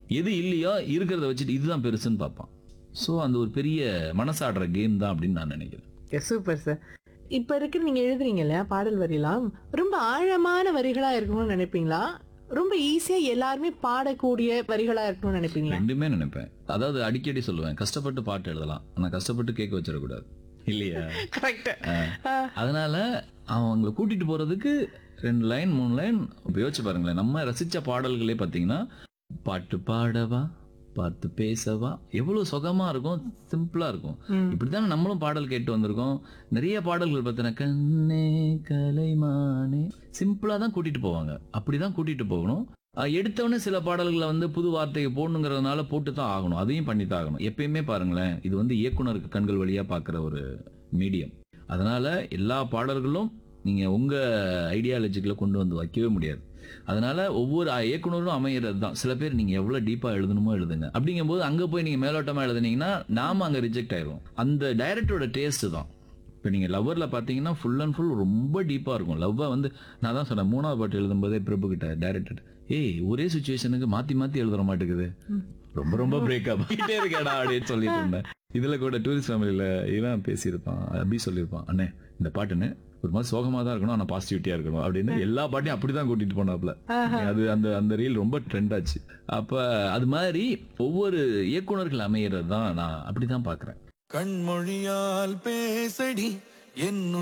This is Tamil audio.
எது இல்லையோ இருக்கிறத வச்சுட்டு இதுதான் பெருசுன்னு பார்ப்பான் ஸோ அந்த ஒரு பெரிய மனசாடுற கேம் தான் அப்படின்னு நான் நினைக்கிறேன் சூப்பர் சார் இப்ப இருக்கிற நீங்க எழுதுறீங்க இல்லையா பாடல் வரிலாம் ரொம்ப ஆழமான வரிகளா இருக்கணும்னு நினைப்பீங்களா ரொம்ப ஈஸியா எல்லாருமே பாடக்கூடிய வரிகளா இருக்கணும்னு நினைப்பீங்களா ரெண்டுமே நினைப்பேன் அதாவது அடிக்கடி சொல்லுவேன் கஷ்டப்பட்டு பாட்டு எழுதலாம் ஆனா கஷ்டப்பட்டு கேட்க வச்சிடக்கூடாது இல்லையா கரெக்ட் அதனால அவங்களை கூட்டிட்டு போறதுக்கு ரெண்டு லைன் மூணு லைன் யோசிச்சு பாருங்களேன் நம்ம ரசிச்ச பாடல்களே பார்த்தீங்கன்னா பாட்டு பாடவா பார்த்து பேசவா எவ்வளவு சுகமா இருக்கும் சிம்பிளா இருக்கும் இப்படித்தானே நம்மளும் பாடல் கேட்டு வந்திருக்கோம் நிறைய பாடல்கள் பார்த்தீங்கன்னா கண்ணே கலைமானே சிம்பிளா தான் கூட்டிட்டு போவாங்க அப்படிதான் கூட்டிட்டு போகணும் அஹ் எடுத்தவொடனே சில பாடல்களை வந்து புது வார்த்தையை போடணுங்கிறதுனால போட்டு தான் ஆகணும் அதையும் பண்ணி தான் ஆகணும் எப்பயுமே பாருங்களேன் இது வந்து இயக்குனருக்கு கண்கள் வழியா பார்க்குற ஒரு மீடியம் அதனால எல்லா பாடல்களும் நீங்க உங்க ஐடியாலஜிக்குள்ள கொண்டு வந்து வைக்கவே முடியாது அதனால ஒவ்வொரு இயக்குனரும் அமையிறது தான் சில பேர் நீங்க எவ்வளவு டீப்பா எழுதணுமோ எழுதுங்க அப்படிங்கும்போது அங்க போய் நீங்க மேலோட்டமா எழுதுனீங்கன்னா நாம அங்க ரிஜெக்ட் ஆயிரும் அந்த டைரக்டரோட டேஸ்ட் தான் இப்போ நீங்கள் லவ்வரில் பார்த்தீங்கன்னா ஃபுல் அண்ட் ஃபுல் ரொம்ப டீப்பாக இருக்கும் லவ்வை வந்து நான் தான் சொன்னேன் மூணாவது பாட்டு எழுதும்போதே பிரபு கிட்ட டைரக்டர் ஏய் ஒரே சுச்சுவேஷனுக்கு மாற்றி மாற்றி எழுதுற மாட்டேங்குது ரொம்ப ரொம்ப பிரேக்கப் ஆகிட்டே இருக்கேடா அப்படின்னு சொல்லிட்டு இருந்தேன் இதில் கூட டூரிஸ்ட் ஃபேமிலியில் இவன் பேசியிருப்பான் அபி சொல்லியிருப்பான் அண்ணே இந்த பாட்டுன்னு ஒரு மாதிரி சோகமாக தான் இருக்கணும் ஆனால் பாசிட்டிவிட்டியாக இருக்கணும் அப்படின்னு எல்லா பாட்டையும் அப்படி தான் கூட்டிகிட்டு போனாப்புல அது அந்த அந்த ரீல் ரொம்ப ட்ரெண்ட் ஆச்சு அப்போ அது மாதிரி ஒவ்வொரு இயக்குனர்கள் அமையிறது தான் நான் அப்படி தான் பார்க்குறேன் கண்மொழியால் பேசடி என்